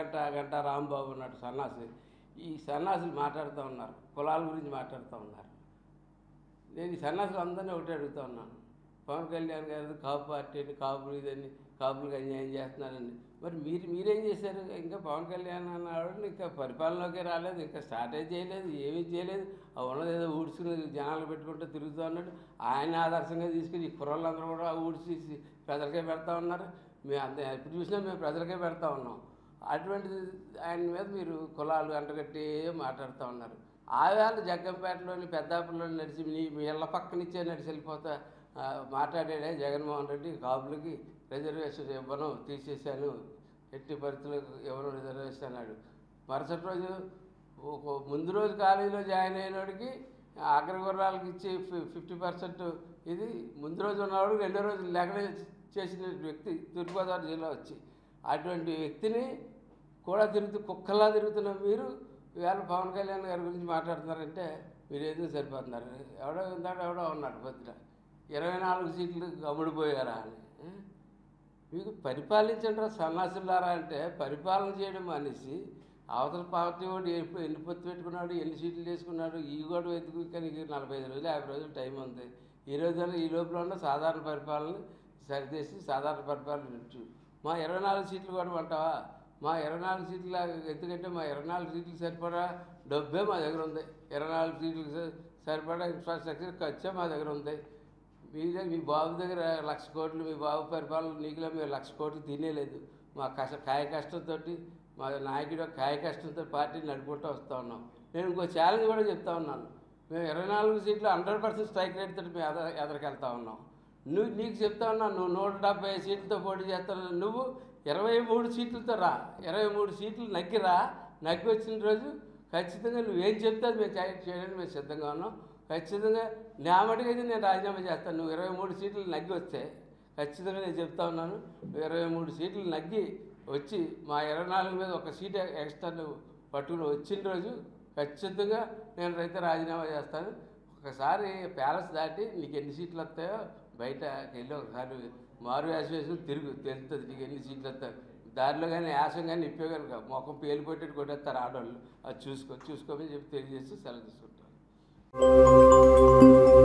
గంట గంట రాంబాబు ఉన్నట్టు సన్నాసి ఈ సన్నాసులు మాట్లాడుతూ ఉన్నారు కులాల గురించి మాట్లాడుతూ ఉన్నారు నేను ఈ సన్నాసులు అందరినీ ఒకటి అడుగుతా ఉన్నాను పవన్ కళ్యాణ్ గారు కాపు పార్టీ అని కాపులు ఇదని కాపులకు అన్యాయం చేస్తున్నారని మరి మీరు మీరేం చేశారు ఇంకా పవన్ కళ్యాణ్ అన్నాడు ఇంకా పరిపాలనలోకి రాలేదు ఇంకా స్టార్టే చేయలేదు ఏమీ చేయలేదు ఆ ఉన్నది ఏదో ఊడ్చుకుని జనాలు పెట్టుకుంటూ తిరుగుతూ ఉన్నాడు ఆయన ఆదర్శంగా తీసుకుని ఈ కుర్రలందరూ కూడా ఊడ్చి ప్రజలకే పెడతా ఉన్నారు మేము అంత ఎప్పుడు చూసినా మేము ప్రజలకే పెడతా ఉన్నాం అటువంటిది ఆయన మీద మీరు కులాలు అంటగట్టి మాట్లాడుతూ ఉన్నారు ఆవేళ జగ్గంపేటలోని పెద్దాపురంలో నడిచి మీ మీ ఇళ్ళ పక్కనిచ్చే నడిచి వెళ్ళిపోతా ఆ, మాట్లాడాడే జగన్మోహన్ రెడ్డి కాపులకి రిజర్వేషన్ ఇవ్వను తీసేశాను ఎట్టి పరిస్థితులకు ఇవ్వను రిజర్వేషన్ అన్నాడు మరుసటి రోజు ఒక ముందు రోజు కాలేజీలో జాయిన్ అయినోడికి అగ్రగుర్రాలకు ఇచ్చి ఫిఫ్టీ పర్సెంట్ ఇది ముందు రోజు ఉన్నవాడు రెండో రోజు లేకనే చేసిన వ్యక్తి తూర్పుగోదావరి జిల్లా వచ్చి అటువంటి వ్యక్తిని కూడా తిరుగుతూ కుక్కలా తిరుగుతున్న మీరు ఇవాళ పవన్ కళ్యాణ్ గారి గురించి మాట్లాడుతున్నారంటే మీరు ఏదో సరిపోతున్నారు ఎవడో ఇందాక ఎవడో ఉన్నాడు పొద్దున ఇరవై నాలుగు సీట్లు అమ్ముడిపోయారా అని ఏ? మీకు పరిపాలించండి రా సన్నాసులారా అంటే పరిపాలన చేయడం మానేసి అవతల పార్టీ వాడు ఎప్పుడు ఎన్ని పొత్తు పెట్టుకున్నాడు ఎన్ని సీట్లు చేసుకున్నాడు ఈ కూడా వెతుకు కానీ నలభై ఐదు రోజులు యాభై రోజులు టైం ఉంది ఈ రోజున ఈ లోపల ఉన్న సాధారణ పరిపాలన సరిచేసి సాధారణ పరిపాలన ఇచ్చు మా ఇరవై నాలుగు సీట్లు కూడా అంటావా మా ఇరవై నాలుగు సీట్లు ఎందుకంటే మా ఇరవై నాలుగు సీట్లు సరిపడా డబ్బే మా దగ్గర ఉంది ఇరవై నాలుగు సీట్లకు స- సరిపడా ఇన్ఫ్రాస్ట్రక్చర్ ఖర్చే మా దగ్గర ఉంది మీ దగ్గర మీ బాబు దగ్గర లక్ష కోట్లు మీ బాబు పరిపాలన నీకులో మేము లక్ష కోట్లు తినేలేదు మా కష్ట కాయ కష్టంతో మా నాయకుడు యొక్క కాయ కష్టంతో పార్టీని నడుపుకుంటూ వస్తూ ఉన్నాం నేను ఇంకో ఛాలెంజ్ కూడా చెప్తా ఉన్నాను మేము ఇరవై నాలుగు సీట్లు హండ్రెడ్ పర్సెంట్ స్ట్రైక్ రేట్ తోటి మేము ఎదర ఎదరికెళ్తా ఉన్నాం నువ్వు నీకు చెప్తా ఉన్నా నువ్వు నూట డెబ్బై సీట్లతో పోటీ చేస్తాను నువ్వు ఇరవై మూడు సీట్లతో రా ఇరవై మూడు సీట్లు నగ్గిరా నగ్గి వచ్చిన రోజు ఖచ్చితంగా నువ్వేం చెప్తే అది మేము చే- చేయడానికి మేము సిద్ధంగా ఉన్నాం ఖచ్చితంగా నా మటుకైతే నేను రాజీనామా చేస్తాను నువ్వు ఇరవై మూడు సీట్లు నగ్గి వస్తే ఖచ్చితంగా నేను చెప్తా ఉన్నాను నువ్వు ఇరవై మూడు సీట్లు నగ్గి వచ్చి మా ఇరవై నాలుగు మీద ఒక సీట్ ఎక్స్ట్రా నువ్వు పట్టుకుని వచ్చిన రోజు ఖచ్చితంగా నేను రైతు రాజీనామా చేస్తాను ఒకసారి ప్యాలెస్ దాటి నీకు ఎన్ని సీట్లు వస్తాయో బయటకి వెళ్ళి ఒకసారి మారు యాస వేసి తిరుగు తెలుస్తుంది నీకు ఎన్ని సీట్లు వస్తాయి దారిలో కానీ యాసం కానీ ఇప్పే కనుక మొఖం పేలిపోయేటట్టు కొట్టేస్తారు ఆడవాళ్ళు అది చూసుకో చూసుకోమని చెప్పి తెలియజేసి సెలవు తీసుకుంటాను